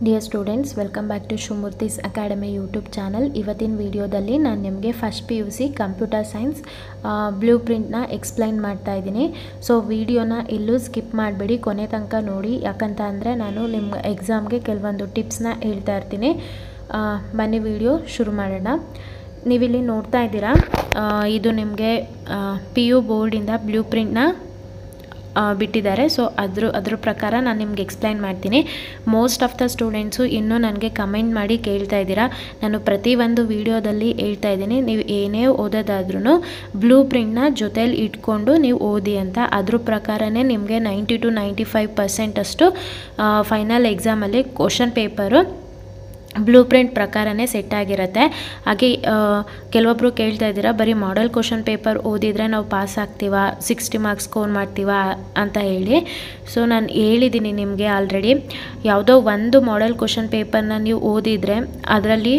dear students welcome back to Shivamurthy's academy YouTube channel ಇವತ್ತಿನ ವಿಡಿಯೋದಲ್ಲಿ ನಾನು ನಿಮಗೆ first P U C computer science blue ಪ್ರಿಂಟ್ನ ಎಕ್ಸ್ಪ್ಲೈನ್ ಮಾಡ್ತಾ ಇದ್ದೀನಿ ಸೊ ವಿಡಿಯೋನ ಎಲ್ಲೂ ಸ್ಕಿಪ್ ಮಾಡಬೇಡಿ ಕೊನೆ ತನಕ ನೋಡಿ ಯಾಕಂತ ಅಂದರೆ ನಾನು ನಿಮ್ಮ ಎಕ್ಸಾಮ್ಗೆ ಕೆಲವೊಂದು ಟಿಪ್ಸ್ನ ಹೇಳ್ತಾ ಇರ್ತೀನಿ ಆ, ಬನ್ನಿ ವಿಡಿಯೋ ಶುರು ಮಾಡೋಣ ನೀವಿಲ್ಲಿ ನೋಡ್ತಾ ಇದ್ದೀರಾ ಆ, ಇದು ನಿಮಗೆ ಪಿ ಯು ಬೋರ್ಡಿಂದ ಬ್ಲೂ ಪ್ರಿಂಟ್ನ ಆ, ಬಿಟ್ಟಿದ್ದಾರೆ ಸೊ ಅದ್ರ ಅದ್ರ ಪ್ರಕಾರ ನಾನು ನಿಮ್ಗೆ ಎಕ್ಸ್ಪ್ಲೈನ್ ಮಾಡ್ತೀನಿ ಮೋಸ್ಟ್ ಆಫ್ ದ ಸ್ಟೂಡೆಂಟ್ಸು ಇನ್ನೂ ನನಗೆ ಕಮೆಂಟ್ ಮಾಡಿ ಕೇಳ್ತಾ ಇದ್ದೀರಾ ನಾನು ಪ್ರತಿಯೊಂದು ವೀಡಿಯೋದಲ್ಲಿ ಹೇಳ್ತಾ ಇದ್ದೀನಿ ನೀವು ಏನೇ ಓದೋದಾದ್ರೂ ಬ್ಲೂ ಪ್ರಿಂಟ್ನ ಜೊತೇಲಿ ಇಟ್ಕೊಂಡು ನೀವು ಓದಿ ಅಂತ ಅದ್ರ ಪ್ರಕಾರನೇ ನಿಮಗೆ ನೈಂಟಿ ಟು ನೈಂಟಿ ಫೈವ್ ಪರ್ಸೆಂಟಷ್ಟು ಫೈನಲ್ ಎಕ್ಸಾಮಲ್ಲಿ ಕ್ವಶನ್ ಪೇಪರು ಬ್ಲೂ ಪ್ರಿಂಟ್ ಪ್ರಕಾರನೇ ಸೆಟ್ ಆಗಿರುತ್ತೆ ಹಾಗೆ ಆ, ಕೆಲವೊಬ್ಬರು ಕೇಳ್ತಾ ಇದ್ದೀರಾ ಬರೀ ಮಾಡೆಲ್ ಕ್ವಶನ್ ಪೇಪರ್ ಓದಿದರೆ ನಾವು ಪಾಸ್ ಆಗ್ತೀವಾ ಸಿಕ್ಸ್ಟಿ ಮಾರ್ಕ್ಸ್ ಸ್ಕೋರ್ ಮಾಡ್ತೀವಾ ಅಂತ ಹೇಳಿ ಸೊ ನಾನು ಹೇಳಿದ್ದೀನಿ ನಿಮಗೆ ಆಲ್ರೆಡಿ ಯಾವುದೋ ಒಂದು ಮಾಡೆಲ್ ಕ್ವಶನ್ ಪೇಪರ್ನ ನೀವು ಓದಿದರೆ ಅದರಲ್ಲಿ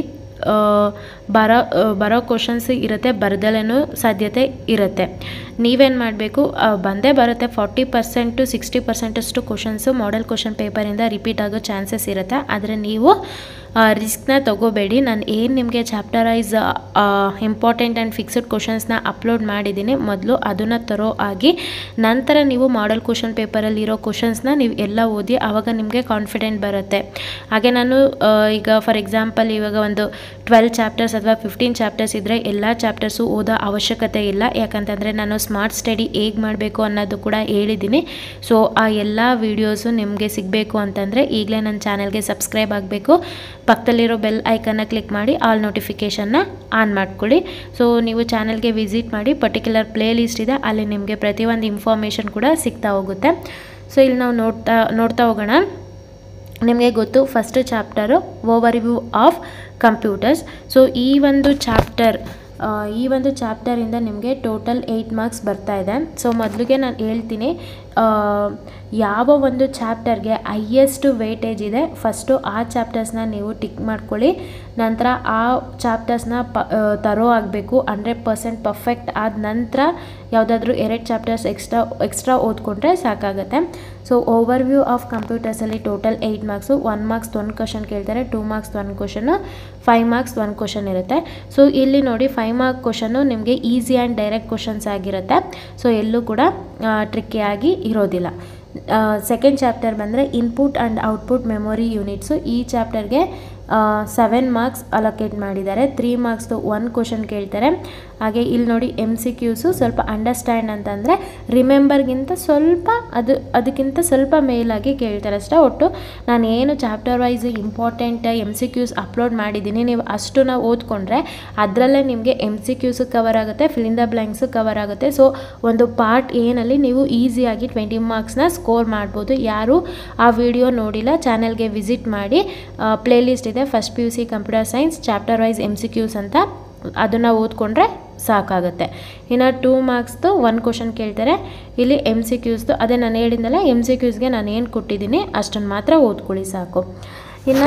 ಬರೋ ಆ, ಬರೋ ಕ್ವಶನ್ಸ್ ಇರುತ್ತೆ ಬರ್ದಲೇನೂ ಸಾಧ್ಯತೆ ಇರುತ್ತೆ ನೀವೇನು ಮಾಡಬೇಕು ಬಂದೇ ಬರುತ್ತೆ ಫಾರ್ಟಿ ಪರ್ಸೆಂಟ್ ಟು ಸಿಕ್ಸ್ಟಿ ಪರ್ಸೆಂಟಷ್ಟು ಕ್ವಶನ್ಸು ಮಾಡೆಲ್ ಕ್ವಶನ್ ಪೇಪರಿಂದ ರಿಪೀಟ್ ಆಗೋ ಚಾನ್ಸಸ್ ಇರುತ್ತೆ ಆದರೆ ನೀವು ರಿಸ್ಕ್ನ ತಗೋಬೇಡಿ ನಾನು ಏನು ನಿಮಗೆ chapter wise important and fixed ಕ್ವಶನ್ಸ್ನ ಅಪ್ಲೋಡ್ ಮಾಡಿದ್ದೀನಿ ಮೊದಲು ಅದನ್ನು ತರೋ ಆಗಿ ನಂತರ ನೀವು ಮಾಡೆಲ್ ಕ್ವಶನ್ ಪೇಪರಲ್ಲಿರೋ ಕ್ವಶನ್ಸ್ನ ನೀವು ಎಲ್ಲ ಓದಿ ಆವಾಗ ನಿಮಗೆ ಕಾನ್ಫಿಡೆಂಟ್ ಬರುತ್ತೆ ಹಾಗೆ ನಾನು ಆ, ಈಗ ಫಾರ್ ಎಕ್ಸಾಂಪಲ್ ಇವಾಗ ಒಂದು ಟ್ವೆಲ್ ಚಾಪ್ಟರ್ಸ್ ಅಥವಾ ಫಿಫ್ಟೀನ್ ಚಾಪ್ಟರ್ಸ್ ಇದ್ದರೆ ಎಲ್ಲ ಚಾಪ್ಟರ್ಸು ಓದೋ ಅವಶ್ಯಕತೆ ಇಲ್ಲ ಯಾಕಂತಂದರೆ ನಾನು ಸ್ಮಾರ್ಟ್ ಸ್ಟಡಿ ಹೇಗೆ ಮಾಡಬೇಕು ಅನ್ನೋದು ಕೂಡ ಹೇಳಿದ್ದೀನಿ ಸೊ ಆ ಎಲ್ಲ ವೀಡಿಯೋಸು ನಿಮಗೆ ಸಿಗಬೇಕು ಅಂತಂದರೆ ಈಗಲೇ ನನ್ನ ಚಾನಲ್ಗೆ ಸಬ್ಸ್ಕ್ರೈಬ್ ಆಗಬೇಕು ಪಕ್ಕದಲ್ಲಿರೋ ಬೆಲ್ ಐಕನ್ನ ಕ್ಲಿಕ್ ಮಾಡಿ ಆಲ್ ನೋಟಿಫಿಕೇಷನ್ನ ಆನ್ ಮಾಡ್ಕೊಳ್ಳಿ ಸೊ ನೀವು ಚಾನಲ್ಗೆ ವಿಸಿಟ್ ಮಾಡಿ ಪರ್ಟಿಕ್ಯುಲರ್ ಪ್ಲೇ ಲಿಸ್ಟ್ ಇದೆ ಅಲ್ಲಿ ನಿಮಗೆ ಪ್ರತಿಯೊಂದು ಇನ್ಫಾರ್ಮೇಷನ್ ಕೂಡ ಸಿಗ್ತಾ ಹೋಗುತ್ತೆ ಸೊ ಇಲ್ಲಿ ನಾವು ನೋಡ್ತಾ ನೋಡ್ತಾ ಹೋಗೋಣ ನಿಮಗೆ ಗೊತ್ತು first chapter overview of computers so ಈ ಒಂದು ಚಾಪ್ಟರ್ ಈ ಒಂದು ಚಾಪ್ಟರಿಂದ ನಿಮಗೆ ಟೋಟಲ್ ಏಯ್ಟ್ ಮಾರ್ಕ್ಸ್ ಬರ್ತಾ ಇದೆ ಸೊ ಮೊದಲಿಗೆ ನಾನು ಹೇಳ್ತೀನಿ ಆ, ಯಾವ ಒಂದು ಚಾಪ್ಟರ್ಗೆ ಹೈಯೆಸ್ಟ್ ವೇಟೇಜ್ ಇದೆ ಫಸ್ಟು ಆ ಚಾಪ್ಟರ್ಸ್ನ ನೀವು ಟಿಕ್ ಮಾಡ್ಕೊಳ್ಳಿ ನಂತರ ಆ ಚಾಪ್ಟರ್ಸ್ನ ಪ ಆ, ತರೋ ಆಗಬೇಕು ಹಂಡ್ರೆಡ್ ಪರ್ಸೆಂಟ್ ಪರ್ಫೆಕ್ಟ್ ಆದ ನಂತರ ಯಾವುದಾದ್ರೂ ಎರಡು ಚಾಪ್ಟರ್ಸ್ ಎಕ್ಸ್ಟ್ರಾ ಎಕ್ಸ್ಟ್ರಾ ಓದ್ಕೊಂಡ್ರೆ ಸಾಕಾಗುತ್ತೆ ಸೊ ಓವರ್ ವ್ಯೂ ಆಫ್ ಕಂಪ್ಯೂಟರ್ಸಲ್ಲಿ total eight marks one marks ಒಂದು ಕ್ವಶನ್ ಕೇಳ್ತಾರೆ two marks one question five marks one question ಇರುತ್ತೆ ಸೊ ಇಲ್ಲಿ ನೋಡಿ ಫೈವ್ ಮಾರ್ಕ್ ಕ್ವಶನು ನಿಮಗೆ ಈಸಿ ಆ್ಯಂಡ್ ಡೈರೆಕ್ಟ್ ಕ್ವಶನ್ಸ್ ಆಗಿರುತ್ತೆ ಸೊ ಎಲ್ಲೂ ಕೂಡ ಟ್ರಿಕ್ಕಿ ಆಗಿ ಇರೋದಿಲ್ಲ ಸೆಕೆಂಡ್ ಚಾಪ್ಟರ್ ಬಂದರೆ input and output memory units ಈ ಚಾಪ್ಟರ್ಗೆ ಸೆವೆನ್ ಮಾರ್ಕ್ಸ್ ಅಲೋಕೇಟ್ ಮಾಡಿದ್ದಾರೆ ತ್ರೀ ಮಾರ್ಕ್ಸ್ದು ಒನ್ ಕ್ವಶನ್ ಕೇಳ್ತಾರೆ ಹಾಗೆ ಇಲ್ಲಿ ನೋಡಿ ಎಮ್ ಸಿ ಕ್ಯೂಸು ಸ್ವಲ್ಪ ಅಂಡರ್ಸ್ಟ್ಯಾಂಡ್ ಅಂತಂದರೆ ರಿಮೆಂಬರ್ಗಿಂತ ಸ್ವಲ್ಪ ಅದು ಅದಕ್ಕಿಂತ ಸ್ವಲ್ಪ ಮೇಲಾಗಿ ಕೇಳ್ತಾರೆ ಅಷ್ಟೇ ಒಟ್ಟು ನಾನು ಏನು chapter wise important M C Qs upload ಮಾಡಿದ್ದೀನಿ ನೀವು ಅಷ್ಟು ನಾವು ಓದ್ಕೊಂಡ್ರೆ ಅದರಲ್ಲೇ ನಿಮಗೆ ಎಮ್ ಸಿ ಕ್ಯೂಸು ಕವರ್ ಆಗುತ್ತೆ ಫಿಲಿಂದ ಬ್ಲ್ಯಾಂಕ್ಸು ಕವರ್ ಆಗುತ್ತೆ ಸೊ ಒಂದು ಪಾರ್ಟ್ ಏನಲ್ಲಿ ನೀವು ಈಸಿಯಾಗಿ ಟ್ವೆಂಟಿ ಮಾರ್ಕ್ಸ್ನ ಸ್ಕೋರ್ ಮಾಡ್ಬೋದು ಯಾರು ಆ ವಿಡಿಯೋ ನೋಡಿಲ್ಲ ಚಾನಲ್ಗೆ ವಿಸಿಟ್ ಮಾಡಿ ಪ್ಲೇ ಲಿಸ್ಟ್ ಇದೆ first P U C computer science chapter wise M C Qs ಅಂತ ಅದನ್ನು ಓದ್ಕೊಂಡ್ರೆ ಸಾಕಾಗುತ್ತೆ ಇನ್ನು ಟೂ ಮಾರ್ಕ್ಸ್ದು ಒನ್ ಕ್ವಶನ್ ಕೇಳ್ತಾರೆ ಇಲ್ಲಿ ಎಮ್ ಸಿ ಕ್ಯೂಸ್ದು ಅದೇ ನಾನು ಹೇಳಿದ್ನಲ್ಲ ಎಮ್ ಸಿ ಕ್ಯೂಸ್ಗೆ ನಾನು ಏನು ಕೊಟ್ಟಿದ್ದೀನಿ ಅಷ್ಟನ್ನು ಮಾತ್ರ ಓದ್ಕೊಳ್ಳಿ ಸಾಕು ಇನ್ನು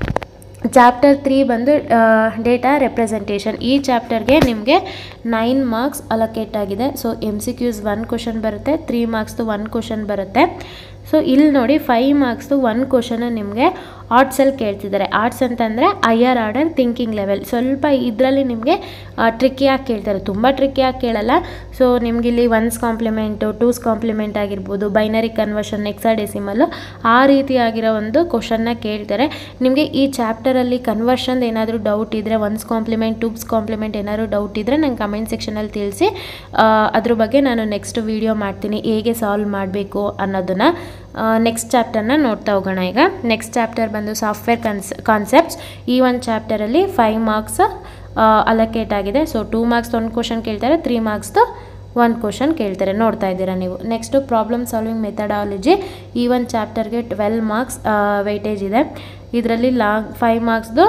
ಚಾಪ್ಟರ್ ತ್ರೀ ಬಂದು ಡೇಟಾ ರೆಪ್ರೆಸೆಂಟೇಷನ್ ಈ ಚಾಪ್ಟರ್ಗೆ ನಿಮಗೆ ನೈನ್ ಮಾರ್ಕ್ಸ್ ಅಲೋಕೇಟ್ ಆಗಿದೆ so M C Qs one question ಬರುತ್ತೆ ತ್ರೀ ಮಾರ್ಕ್ಸ್ದು ಒನ್ ಕ್ವಶನ್ ಬರುತ್ತೆ ಸೊ ಇಲ್ಲಿ ನೋಡಿ ಫೈವ್ ಮಾರ್ಕ್ಸ್ದು ಒನ್ ಕ್ವಶನ್ ನಿಮಗೆ ಆರ್ಟ್ಸಲ್ಲಿ ಕೇಳ್ತಿದ್ದಾರೆ ಆರ್ಟ್ಸ್ ಅಂತಂದರೆ ಹೈಯರ್ ಆರ್ಡರ್ ಥಿಂಕಿಂಗ್ ಲೆವೆಲ್ ಸ್ವಲ್ಪ ಇದರಲ್ಲಿ ನಿಮಗೆ ಟ್ರಿಕ್ಕಿಯಾಗಿ ಕೇಳ್ತಾರೆ ತುಂಬ ಟ್ರಿಕ್ಕಿಯಾಗಿ ಕೇಳಲ್ಲ ಸೊ ನಿಮ್ಗೆ ಇಲ್ಲಿ ಒನ್ಸ್ ಕಾಂಪ್ಲಿಮೆಂಟು ಟೂಸ್ ಕಾಂಪ್ಲಿಮೆಂಟ್ ಆಗಿರ್ಬೋದು ಬೈನರಿ ಕನ್ವರ್ಷನ್ ಎಕ್ಸಾಡೆಸಿಮಲ್ಲು ಆ ರೀತಿಯಾಗಿರೋ ಒಂದು ಕ್ವಶನ್ನ ಕೇಳ್ತಾರೆ ನಿಮಗೆ ಈ ಚಾಪ್ಟರಲ್ಲಿ ಕನ್ವರ್ಷನ್ ಏನಾದರೂ ಡೌಟ್ ಇದ್ದರೆ ಒನ್ಸ್ ಕಾಂಪ್ಲಿಮೆಂಟ್ ಟೂಬ್ಸ್ ಕಾಂಪ್ಲಿಮೆಂಟ್ ಏನಾದರೂ ಡೌಟ್ ಇದ್ದರೆ ನಂಗೆ ಕಮೆಂಟ್ ಸೆಕ್ಷನಲ್ಲಿ ತಿಳಿಸಿ ಆ, ಅದ್ರ ಬಗ್ಗೆ ನಾನು ನೆಕ್ಸ್ಟ್ ವೀಡಿಯೋ ಮಾಡ್ತೀನಿ ಹೇಗೆ ಸಾಲ್ವ್ ಮಾಡಬೇಕು ಅನ್ನೋದನ್ನು ನೆಕ್ಸ್ಟ್ ಚಾಪ್ಟರ್ನ ನೋಡ್ತಾ ಹೋಗೋಣ ಈಗ ನೆಕ್ಸ್ಟ್ ಚಾಪ್ಟರ್ ಬಂದು ಸಾಫ್ಟ್ವೇರ್ ಕನ್ಸ್ ಕಾನ್ಸೆಪ್ಟ್ಸ್ ಈ ಒಂದು ಚಾಪ್ಟರಲ್ಲಿ ಫೈವ್ ಮಾರ್ಕ್ಸ್ ಅಲೋಕೇಟ್ ಆಗಿದೆ ಸೊ ಟೂ ಮಾರ್ಕ್ಸ್ ಒಂದು ಕ್ವಶನ್ ಕೇಳ್ತಾರೆ ತ್ರೀ ಮಾರ್ಕ್ಸ್ದು ಒಂದು ಕ್ವಶನ್ ಕೇಳ್ತಾರೆ ನೋಡ್ತಾ ಇದ್ದೀರಾ ನೀವು ನೆಕ್ಸ್ಟು ಪ್ರಾಬ್ಲಮ್ ಸಾಲ್ವಿಂಗ್ ಮೆಥಡಾಲಜಿ ಈ ಒಂದು ಚಾಪ್ಟರ್ಗೆ ಟ್ವೆಲ್ ಮಾರ್ಕ್ಸ್ ವೆಯ್ಟೇಜ್ ಇದೆ ಇದರಲ್ಲಿ ಲಾಂಗ್ ಫೈವ್ ಮಾರ್ಕ್ಸ್ದು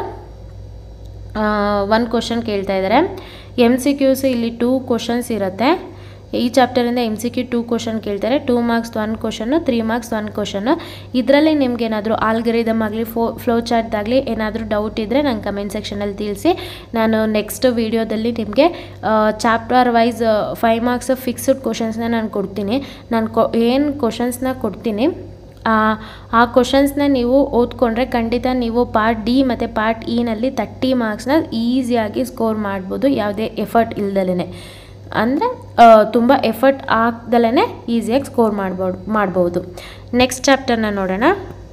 ಒನ್ ಕ್ವಶನ್ ಕೇಳ್ತಾ ಇದ್ದಾರೆ ಎಮ್ ಸಿ ಕ್ಯೂಸ್ ಇಲ್ಲಿ ಟೂ ಕ್ವಶನ್ಸ್ ಇರುತ್ತೆ ಈ ಚಾಪ್ಟರಿಂದ M C Q two question ಕೇಳ್ತಾರೆ two marks one question three marks one question ಇದರಲ್ಲಿ ನಿಮ್ಗೆ ಏನಾದರೂ ಆಲ್ಗರಿದಮ್ ಆಗಲಿ ಫೋ ಫ್ಲೋ ಚಾರ್ಟ್ದಾಗಲಿ ಏನಾದರೂ ಡೌಟ್ ಇದ್ದರೆ ನಂಗೆ ಕಮೆಂಟ್ ಸೆಕ್ಷನಲ್ಲಿ ತಿಳಿಸಿ ನಾನು ನೆಕ್ಸ್ಟ್ ವೀಡಿಯೋದಲ್ಲಿ ನಿಮಗೆ chapter wise five marks fixed ಕ್ವಶನ್ಸ್ನ ನಾನು ಕೊಡ್ತೀನಿ ನಾನು ಕೊ ಏನು ಕ್ವಶನ್ಸ್ನ ಕೊಡ್ತೀನಿ ಆ ಕ್ವಶನ್ಸ್ನ ನೀವು ಓದ್ಕೊಂಡ್ರೆ ಖಂಡಿತ ನೀವು ಪಾರ್ಟ್ ಡಿ ಮತ್ತು ಪಾರ್ಟ್ ಇನಲ್ಲಿ ತರ್ಟಿ ಮಾರ್ಕ್ಸ್ನ ಈಸಿಯಾಗಿ ಸ್ಕೋರ್ ಮಾಡ್ಬೋದು ಯಾವುದೇ ಎಫರ್ಟ್ ಇಲ್ದಲೇ ಅಂದರೆ ತುಂಬ ಎಫರ್ಟ್ ಹಾಕ್ದಲೇ ಈಸಿಯಾಗಿ ಸ್ಕೋರ್ ಮಾಡ್ಬೋದು ಮಾಡ್ಬೋದು ನೆಕ್ಸ್ಟ್ ಚಾಪ್ಟರ್ನ ನೋಡೋಣ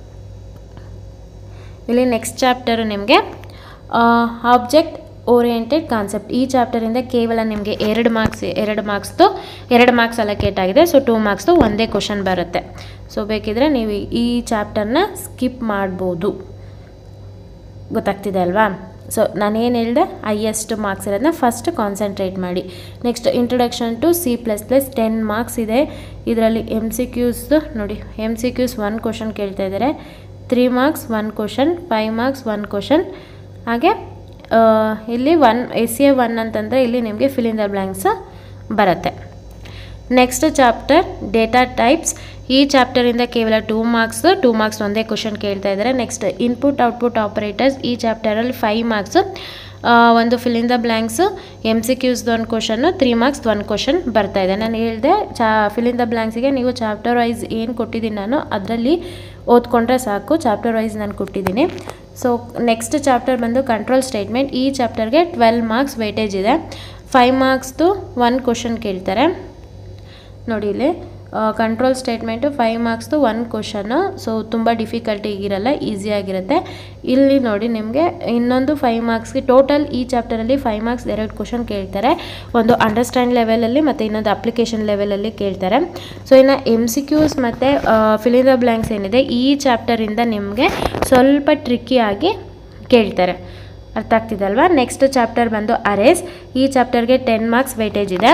ಇಲ್ಲಿ ನೆಕ್ಸ್ಟ್ ಚಾಪ್ಟರು ನಿಮಗೆ ಆಬ್ಜೆಕ್ಟ್ ಓರಿಯೆಂಟೆಡ್ ಕಾನ್ಸೆಪ್ಟ್ ಈ ಚಾಪ್ಟರಿಂದ ಕೇವಲ ನಿಮಗೆ ಎರಡು ಮಾರ್ಕ್ಸ್ ಎರಡು ಮಾರ್ಕ್ಸ್ದು ಎರಡು ಮಾರ್ಕ್ಸ್ ಅಲೋಕೇಟ್ ಆಗಿದೆ ಸೊ ಟೂ ಮಾರ್ಕ್ಸ್ದು ಒಂದೇ ಕ್ವಶನ್ ಬರುತ್ತೆ ಸೊ ಬೇಕಿದ್ರೆ ನೀವು ಈ ಚಾಪ್ಟರ್ನ ಸ್ಕಿಪ್ ಮಾಡ್ಬೋದು ಗೊತ್ತಾಗ್ತಿದೆ ಅಲ್ವಾ ಸೊ ನಾನೇನು ಹೇಳಿದೆ ಹೈಯೆಸ್ಟ್ ಮಾರ್ಕ್ಸ್ ಇರೋದನ್ನ ಫಸ್ಟ್ ಕಾನ್ಸಂಟ್ರೇಟ್ ಮಾಡಿ next introduction to C plus plus ten marks ಇದೆ ಇದರಲ್ಲಿ ಎಮ್ ಸಿ ಕ್ಯೂಸ್ದು ನೋಡಿ M C Qs one question ಕೇಳ್ತಾ ಇದ್ದಾರೆ three marks one question five marks one question ಹಾಗೆ ಇಲ್ಲಿ ಒನ್ ಎಸ್ ಎ ಒನ್ ಅಂತಂದರೆ ಇಲ್ಲಿ ನಿಮಗೆ ಫಿಲ್ ಇನ್ ದ ಬ್ಲ್ಯಾಂಕ್ಸ್ ಬರುತ್ತೆ ನೆಕ್ಸ್ಟ್ ಚಾಪ್ಟರ್ ಡೇಟಾ ಟೈಪ್ಸ್ ಈ ಚಾಪ್ಟರಿಂದ ಕೇವಲ ಟೂ ಮಾರ್ಕ್ಸ್ ಟೂ ಮಾರ್ಕ್ಸ್ ಒಂದೇ ಕ್ವಶನ್ ಕೇಳ್ತಾ ಇದ್ದಾರೆ ನೆಕ್ಸ್ಟ್ ಇನ್ಪುಟ್ ಔಟ್ಪುಟ್ ಆಪರೇಟರ್ಸ್ ಈ ಚಾಪ್ಟರಲ್ಲಿ ಫೈವ್ ಮಾರ್ಕ್ಸು ಒಂದು fill in the blanks M C ಕ್ಯೂಸ್ದು ಒಂದು ಕ್ವಶನ್ನು ತ್ರೀ ಮಾರ್ಕ್ಸ್ ಒಂದು ಕ್ವಶನ್ ಬರ್ತಾ ಇದೆ ನಾನು ಹೇಳಿದೆ ಚಾ ಫಿಲ್ ಇನ್ ದ ಬ್ಲ್ಯಾಂಕ್ಸಿಗೆ ನೀವು ಚಾಪ್ಟರ್ ವೈಸ್ ಏನು ಕೊಟ್ಟಿದ್ದೀನಿ ನಾನು ಅದರಲ್ಲಿ ಓದ್ಕೊಂಡ್ರೆ ಸಾಕು ಚಾಪ್ಟರ್ ವೈಸ್ ನಾನು ಕೊಟ್ಟಿದ್ದೀನಿ ಸೊ ನೆಕ್ಸ್ಟ್ ಚಾಪ್ಟರ್ ಬಂದು ಕಂಟ್ರೋಲ್ ಸ್ಟೇಟ್ಮೆಂಟ್ ಈ ಚಾಪ್ಟರ್ಗೆ ಟ್ವೆಲ್ ಮಾರ್ಕ್ಸ್ ವೇಟೇಜ್ ಇದೆ ಫೈವ್ ಮಾರ್ಕ್ಸ್ದು ಒನ್ ಕ್ವಶನ್ ಕೇಳ್ತಾರೆ ನೋಡಿ ಇಲ್ಲಿ ಕಂಟ್ರೋಲ್ ಸ್ಟೇಟ್ಮೆಂಟು ಫೈವ್ ಮಾರ್ಕ್ಸ್ದು ಒನ್ ಕ್ವಶನ್ನು ಸೊ ತುಂಬ ಡಿಫಿಕಲ್ಟಿ ಇರಲ್ಲ ಈಸಿಯಾಗಿರುತ್ತೆ ಇಲ್ಲಿ ನೋಡಿ ನಿಮಗೆ ಇನ್ನೊಂದು ಫೈವ್ ಮಾರ್ಕ್ಸ್ಗೆ ಟೋಟಲ್ ಈ ಚಾಪ್ಟರಲ್ಲಿ ಫೈವ್ ಮಾರ್ಕ್ಸ್ ಎರಡು ಕ್ವಶನ್ ಕೇಳ್ತಾರೆ ಒಂದು ಅಂಡರ್ಸ್ಟ್ಯಾಂಡ್ ಲೆವೆಲಲ್ಲಿ ಮತ್ತು ಇನ್ನೊಂದು ಅಪ್ಲಿಕೇಶನ್ ಲೆವೆಲಲ್ಲಿ ಕೇಳ್ತಾರೆ ಸೊ ಇನ್ನು ಎಮ್ ಸಿ ಕ್ಯೂಸ್ ಮತ್ತು ಫಿಲಿಂದ ಬ್ಲ್ಯಾಂಕ್ಸ್ ಏನಿದೆ ಈ ಚಾಪ್ಟರಿಂದ ನಿಮಗೆ ಸ್ವಲ್ಪ ಟ್ರಿಕ್ಕಿಯಾಗಿ ಕೇಳ್ತಾರೆ ಅರ್ಥ ಆಗ್ತಿದಲ್ವಾ ನೆಕ್ಸ್ಟ್ ಚಾಪ್ಟರ್ ಬಂದು ಅರೇಸ್ ಈ ಚಾಪ್ಟರ್ಗೆ ಟೆನ್ ಮಾರ್ಕ್ಸ್ ವೇಟೇಜ್ ಇದೆ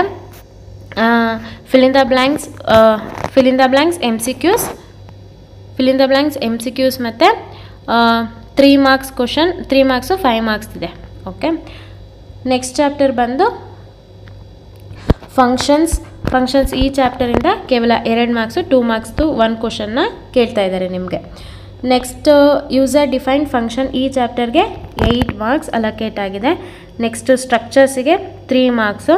fill in the blanks fill in the blanks M C Qs fill in the blanks M C Qs ಮತ್ತು three marks question three marks five marks ಇದೆ okay next chapter ಬಂದು functions functions ಈ ಚಾಪ್ಟರಿಂದ ಕೇವಲ ಎರಡು marks two ಮಾರ್ಕ್ಸ್ದು one ಕ್ವಶನ್ನ ಕೇಳ್ತಾ ಇದ್ದಾರೆ ನಿಮಗೆ ನೆಕ್ಸ್ಟ್ ಯೂಸರ್ ಡಿಫೈನ್ಡ್ ಫಂಕ್ಷನ್ ಈ ಚಾಪ್ಟರ್ಗೆ ಏಯ್ಟ್ ಮಾರ್ಕ್ಸ್ ಅಲೋಕೇಟ್ ಆಗಿದೆ ನೆಕ್ಸ್ಟ್ ಸ್ಟ್ರಕ್ಚರ್ಸಿಗೆ ತ್ರೀ ಮಾರ್ಕ್ಸು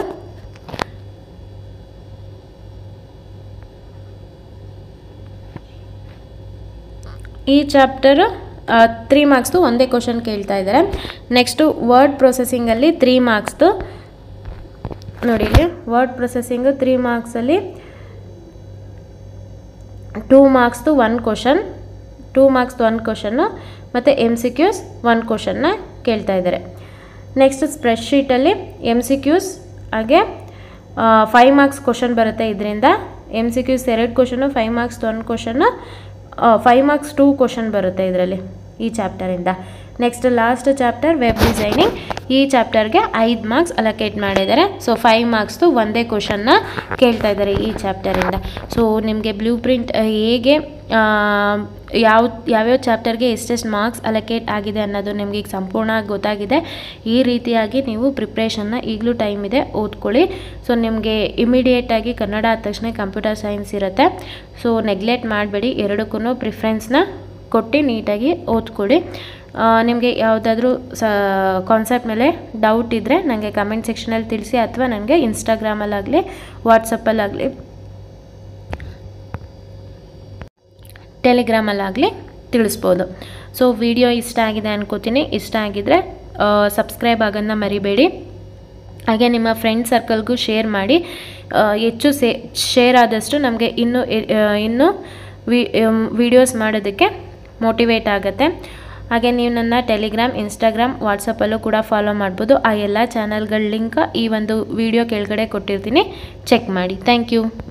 ಈ ಚಾಪ್ಟರು ತ್ರೀ ಮಾರ್ಕ್ಸ್ದು ಒಂದೇ ಕ್ವಶನ್ ಕೇಳ್ತಾ ಇದ್ದಾರೆ ನೆಕ್ಸ್ಟು ವರ್ಡ್ ಪ್ರೊಸೆಸಿಂಗಲ್ಲಿ ತ್ರೀ ಮಾರ್ಕ್ಸ್ದು ನೋಡಿ ಇಲ್ಲಿ ವರ್ಡ್ ಪ್ರೊಸೆಸಿಂಗು ತ್ರೀ ಮಾರ್ಕ್ಸಲ್ಲಿ ಟೂ ಮಾರ್ಕ್ಸ್ದು ಒನ್ ಕ್ವಶನ್ ಟೂ ಮಾರ್ಕ್ಸ್ದು ಒನ್ ಕ್ವಶನ್ನು ಮತ್ತು ಎಮ್ ಸಿ ಕ್ಯೂಸ್ ಒನ್ ಕ್ವಶನ್ನ ಕೇಳ್ತಾ ಇದ್ದಾರೆ ನೆಕ್ಸ್ಟ್ ಸ್ಪ್ರೆಡ್ಶೀಟಲ್ಲಿ ಎಮ್ ಸಿ ಕ್ಯೂಸ್ ಹಾಗೆ ಫೈವ್ ಮಾರ್ಕ್ಸ್ ಕ್ವಶನ್ ಬರುತ್ತೆ ಇದರಿಂದ ಎಮ್ ಸಿ ಕ್ಯೂಸ್ ಎರಡು question five marks one question five marks two question ಬರುತ್ತೆ ಇದರಲ್ಲಿ ಈ ಚಾಪ್ಟರಿಂದ next last chapter web designing ಈ ಚಾಪ್ಟರ್ಗೆ ಐದು ಮಾರ್ಕ್ಸ್ ಅಲೋಕೇಟ್ ಮಾಡಿದ್ದಾರೆ ಸೊ ಫೈವ್ ಮಾರ್ಕ್ಸ್ದು ಒಂದೇ ಕ್ವಶನ್ನ ಕೇಳ್ತಾ ಇದ್ದಾರೆ ಈ ಚಾಪ್ಟರಿಂದ ಸೊ ನಿಮಗೆ ಬ್ಲೂ ಪ್ರಿಂಟ್ ಹೇಗೆ ಯಾವ ಯಾವ್ಯಾವ ಚಾಪ್ಟರ್ಗೆ ಎಷ್ಟೆಷ್ಟು ಮಾರ್ಕ್ಸ್ ಅಲೋಕೇಟ್ ಆಗಿದೆ ಅನ್ನೋದು ನಿಮಗೆ ಈಗ ಸಂಪೂರ್ಣ ಗೊತ್ತಾಗಿದೆ ಈ ರೀತಿಯಾಗಿ ನೀವು ಪ್ರಿಪ್ರೇಷನ್ನ ಈಗಲೂ ಟೈಮ್ ಇದೆ ಓದ್ಕೊಳ್ಳಿ ಸೊ ನಿಮಗೆ ಇಮಿಡಿಯೇಟಾಗಿ ಕನ್ನಡ ಆದ ತಕ್ಷಣ ಕಂಪ್ಯೂಟರ್ ಸೈನ್ಸ್ ಇರುತ್ತೆ ಸೊ ನೆಗ್ಲೆಕ್ಟ್ ಮಾಡಬೇಡಿ ಎರಡಕ್ಕೂ ಪ್ರಿಫರೆನ್ಸ್ನ ಕೊಟ್ಟು ನೀಟಾಗಿ ಓದ್ಕೊಳ್ಳಿ ನಿಮಗೆ ಯಾವುದಾದ್ರೂ ಸ ಕಾನ್ಸೆಪ್ಟ್ ಮೇಲೆ ಡೌಟ್ ಇದ್ದರೆ ನನಗೆ ಕಮೆಂಟ್ ಸೆಕ್ಷನಲ್ಲಿ ತಿಳಿಸಿ ಅಥವಾ ನನಗೆ ಇನ್ಸ್ಟಾಗ್ರಾಮಲ್ಲಾಗಲಿ ವಾಟ್ಸಪ್ಪಲ್ಲಾಗಲಿ ಟೆಲಿಗ್ರಾಮಲ್ಲಾಗಲಿ ತಿಳಿಸ್ಬೋದು ಸೊ ವಿಡಿಯೋ ಇಷ್ಟ ಆಗಿದೆ ಅನ್ಕೋತೀನಿ ಇಷ್ಟ ಆಗಿದರೆ ಸಬ್ಸ್ಕ್ರೈಬ್ ಆಗೋದನ್ನ ಮರಿಬೇಡಿ ಹಾಗೆ ನಿಮ್ಮ ಫ್ರೆಂಡ್ ಸರ್ಕಲ್ಗೂ ಶೇರ್ ಮಾಡಿ ಹೆಚ್ಚು ಸೇ ಶೇರ್ ಆದಷ್ಟು ನಮಗೆ ಇನ್ನೂ ಇನ್ನೂ ವಿ ವಿಡಿಯೋಸ್ ಮಾಡೋದಕ್ಕೆ ಮೋಟಿವೇಟ್ ಆಗುತ್ತೆ ಹಾಗೆ ನೀವು ನನ್ನ ಟೆಲಿಗ್ರಾಮ್ ಇನ್ಸ್ಟಾಗ್ರಾಮ್ ವಾಟ್ಸಪ್ಪಲ್ಲೂ ಕೂಡ ಫಾಲೋ ಮಾಡ್ಬೋದು ಆ ಎಲ್ಲ ಚಾನಲ್ಗಳ ಲಿಂಕ್ ಈ ಒಂದು ವಿಡಿಯೋ ಕೆಳಗಡೆ ಕೊಟ್ಟಿರ್ತೀನಿ ಚೆಕ್ ಮಾಡಿ ಥ್ಯಾಂಕ್ ಯು